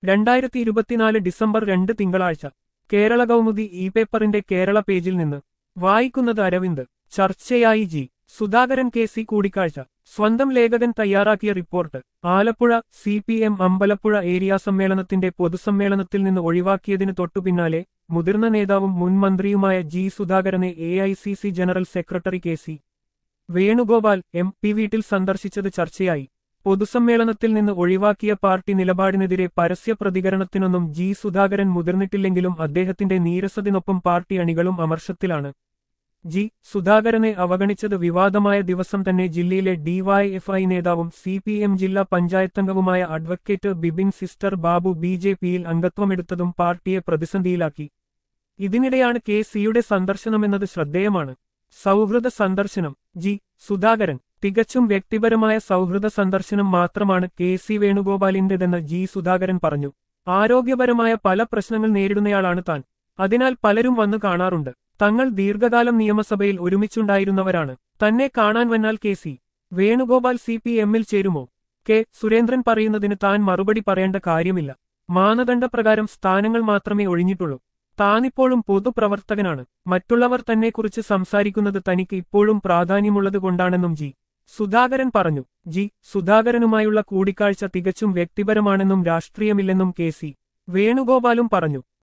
രണ്ടായിരത്തി ഇരുപത്തിനാല് ഡിസംബർ രണ്ട് തിങ്കളാഴ്ച കേരള കൗമുദി ഇ പേപ്പറിന്റെ കേരള പേജിൽ നിന്ന് വായിക്കുന്നത് അരവിന്ദ് ചർച്ചയായി ജി സുധാകരൻ കെ സി കൂടിക്കാഴ്ച സ്വന്തം ലേഖകൻ തയ്യാറാക്കിയ report Alappuzha C P M Ambalappuzha area സമ്മേളനത്തിന്റെ പൊതുസമ്മേളനത്തിൽ നിന്ന് ഒഴിവാക്കിയതിനു തൊട്ടുപിന്നാലെ മുതിർന്ന നേതാവും മുൻ മന്ത്രിയുമായ ജി സുധാകരനെ A I C C general secretary K C Venugopal M P വീട്ടിൽ സന്ദർശിച്ചത് ചർച്ചയായി പൊതുസമ്മേളനത്തിൽ നിന്ന് ഒഴിവാക്കിയ പാർട്ടി നിലപാടിനെതിരെ പരസ്യ പ്രതികരണത്തിനൊന്നും ജി സുധാകരൻ മുതിർന്നിട്ടില്ലെങ്കിലും അദ്ദേഹത്തിന്റെ നീരസത്തിനൊപ്പം പാർട്ടി അണികളും അമർഷത്തിലാണ് ജി സുധാകരനെ അവഗണിച്ചത് വിവാദമായ ദിവസം തന്നെ ജില്ലയിലെ ഡിവൈഎഫ്ഐ നേതാവും സി പി എം ജില്ലാ പഞ്ചായത്തംഗവുമായ അഡ്വക്കേറ്റ് ബിബിൻ സിസ്റ്റർ ബാബു ബി ജെ പിയിൽ അംഗത്വമെടുത്തതും പാർട്ടിയെ പ്രതിസന്ധിയിലാക്കി ഇതിനിടെയാണ് കെ സിയുടെ സന്ദർശനമെന്നത് ശ്രദ്ധേയമാണ് സൗഹൃദ സന്ദർശനം ജി സുധാകരൻ തികച്ചും വ്യക്തിപരമായ സൗഹൃദ സന്ദർശനം മാത്രമാണ് കെ സി വേണുഗോപാലിന്റേതെന്ന് ജി സുധാകരൻ പറഞ്ഞു ആരോഗ്യപരമായ പല പ്രശ്നങ്ങൾ നേരിടുന്നയാളാണ് താൻ അതിനാൽ പലരും വന്നു കാണാറുണ്ട് തങ്ങൾ ദീർഘകാലം നിയമസഭയിൽ ഒരുമിച്ചുണ്ടായിരുന്നവരാണ് തന്നെ കാണാൻ വന്നാൽ K C Venugopal C P എമ്മിൽ ചേരുമോ കെ സുരേന്ദ്രൻ പറയുന്നതിന് താൻ മറുപടി പറയേണ്ട കാര്യമില്ല മാനദണ്ഡപ്രകാരം സ്ഥാനങ്ങൾ മാത്രമേ ഒഴിഞ്ഞിട്ടുള്ളൂ താനിപ്പോഴും പൊതുപ്രവർത്തകനാണ് മറ്റുള്ളവർ തന്നെക്കുറിച്ച് സംസാരിക്കുന്നത് തനിക്ക് ഇപ്പോഴും പ്രാധാന്യമുള്ളതുകൊണ്ടാണെന്നും ജി സുധാകരൻ പറഞ്ഞു ജി സുധാകരനുമായുള്ള കൂടിക്കാഴ്ച തികച്ചും വ്യക്തിപരമാണെന്നും രാഷ്ട്രീയമില്ലെന്നും കെ സി വേണുഗോപാലും പറഞ്ഞു